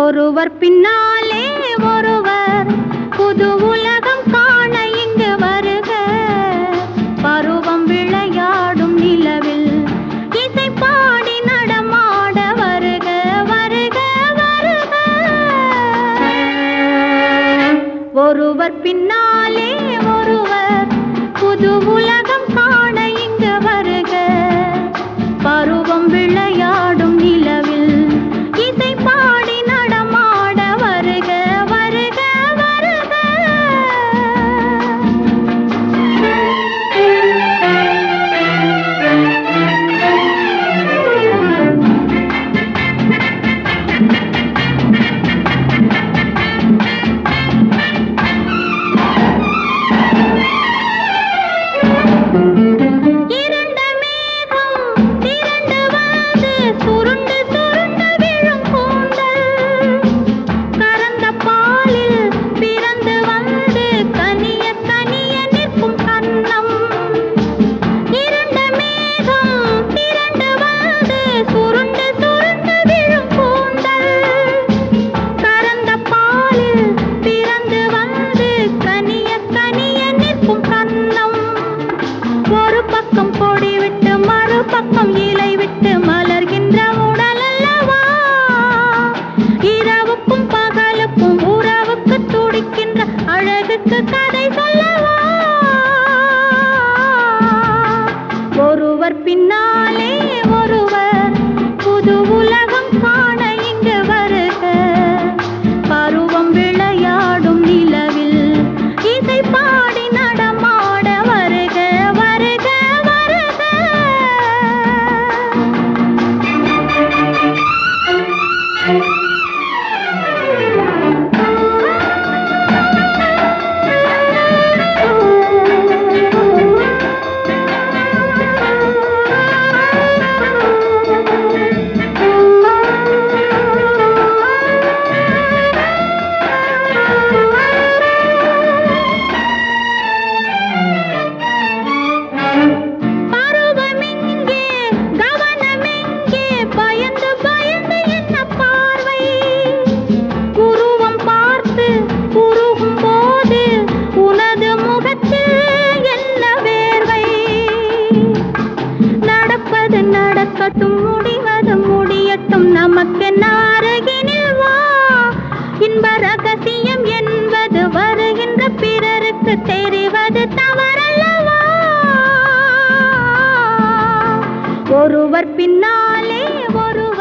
ஒருவர் பின்னாலே ஒருவர் புது உலகம் காண இங்கு வருக பருவம் விளையாடும் நிலவில் இசை பாடி நடமாட வருக வருக வருக ஒருவர் பின்னாலே ஒருவர் புது உலகம் காண இங்கு வருக பருவம் விளையாடும் நிலவில் இசை பாடி நடமாட வருக வருக வருக இரண்ட மேகம் திரண்டு வந்து சுருண்டு சுருண்டு விழும் கூந்தல் கறந்த பாலில் பிறந்து வந்து கனிய கனிய நிற்கும் கன்னம் இரண்ட மேகம் திரண்டு வந்து சுருண்டு சுருண்டு விழும் கூந்தல் கறந்த பாலில் பிறந்து வந்து கனிய கனிய நிற்கும் கன்னம் ஒரு பக்கம் கொடி விட்டு மறுபக்கம் இலை விட்டு மலர்கின்ற உடல் அல்லவா இரவுக்கும் பகலுக்கும் உறவுக்கு துடிக்கின்ற அழகுக்கு கதை சொல்லவா ஒருவர் பின்னாலே ஒருவர் புது உலகம் காண இங்கு வருக பருவம் விளையாடும் நிலவில் இசை பாடி நடமாட வருக வருக வருக பருவமெங்கே கவனமெங்கே பயந்து பயந்து என்ன பார்வை உருவம் பார்த்து உருகும் போது உனது முகத்தில் என்ன வேர்வை நடப்பது நடக்கட்டும் முடிவது முடியட்டும் நமக்கென்ன அருகினில் வா இன்ப ரகசியம் என்பது வருகின்ற பிறருக்கு தெரிவது தவறல்லவா ஒருவர் பின்னாலே ஒருவர்